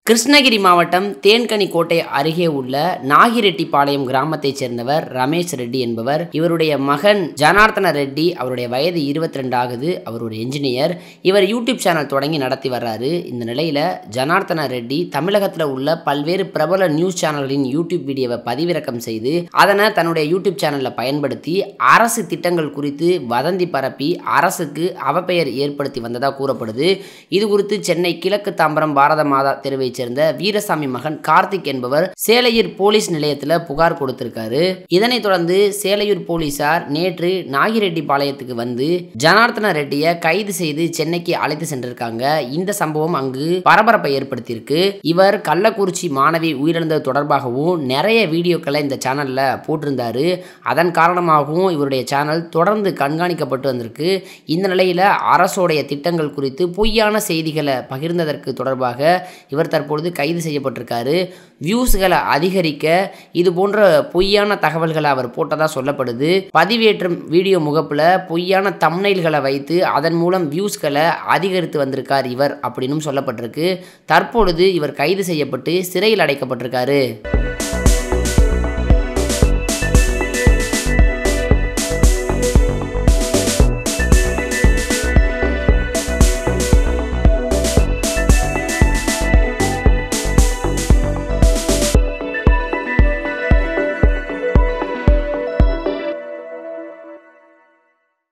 கிருஷ்ணகிரி மாவட்டம் தேன்கனி கோட்டை அருகே உள்ள நாகிரெட்டிப்பாளையம் கிராமத்தைச் சேர்ந்தவர் ரமேஷ் ரெட்டி என்பவர் இவருடைய மகன் ஜனார்த்தன ரெட்டி அவருடைய வயது இருபத்தி ரெண்டு ஆகுது அவர் ஒரு என்ஜினியர் இவர் யூடியூப் சேனல் தொடங்கி நடத்தி வர்றாரு இந்த நிலையில் ஜனார்த்தன ரெட்டி தமிழகத்தில் உள்ள பல்வேறு பிரபல நியூஸ் சேனல்களின் யூடியூப் வீடியோவை பதிவிறக்கம் செய்து அதனை தன்னுடைய யூடியூப் சேனலில் பயன்படுத்தி அரசு திட்டங்கள் குறித்து வதந்தி பரப்பி அரசுக்கு அவப்பெயர் ஏற்படுத்தி வந்ததாக கூறப்படுது இது குறித்து சென்னை கிழக்கு தாம்பரம் பாரத மாதா தெருவைச் சேர்ந்த வீரசாமி மகன் கார்த்திக் என்பவர் சேலையூர் போலீஸ் நிலையத்தில் புகார் கொடுத்திருக்காரு இதனைத் தொடர்ந்து சேலையூர் போலீசார் நேற்று நாகிரெட்டிப்பாளையத்துக்கு வந்து ஜனார்த்தன ரெட்டியை கைது செய்து சென்னைக்கு அழைத்து சென்றிருக்காங்க இந்த சம்பவம் அங்கு பரபரப்பை ஏற்படுத்தியிருக்கு இவர் கள்ளக்குறிச்சி மாணவி உயிரிழந்தது தொடர்பாகவும் நிறைய வீடியோக்களை இந்த சேனல்ல போட்டிருந்தாரு அதன் காரணமாகவும் இவருடைய சேனல் தொடர்ந்து கண்காணிக்கப்பட்டு வந்திருக்கு இந்த நிலையில் அரசோடைய திட்டங்கள் குறித்து பொய்யான செய்திகளை பகிர்ந்ததற்கு தொடர்பாக இவர் தற்பொழுது கைது செய்யப்பட்டிருக்காரு வியூஸ்களை அதிகரிக்க இது போன்ற பொய்யான தகவல்களை அவர் போட்டதாக சொல்லப்படுது பதிவேற்றும் வீடியோ முகப்பில் பொய்யான தம்னைல்களை வைத்து அதன் மூலம் வியூஸ்களை அதிகரித்து வந்திருக்கார் இவர் அப்படின்னும் சொல்லப்பட்டிருக்கு தற்பொழுது இவர் கைது செய்யப்பட்டு சிறையில் அடைக்கப்பட்டிருக்காரு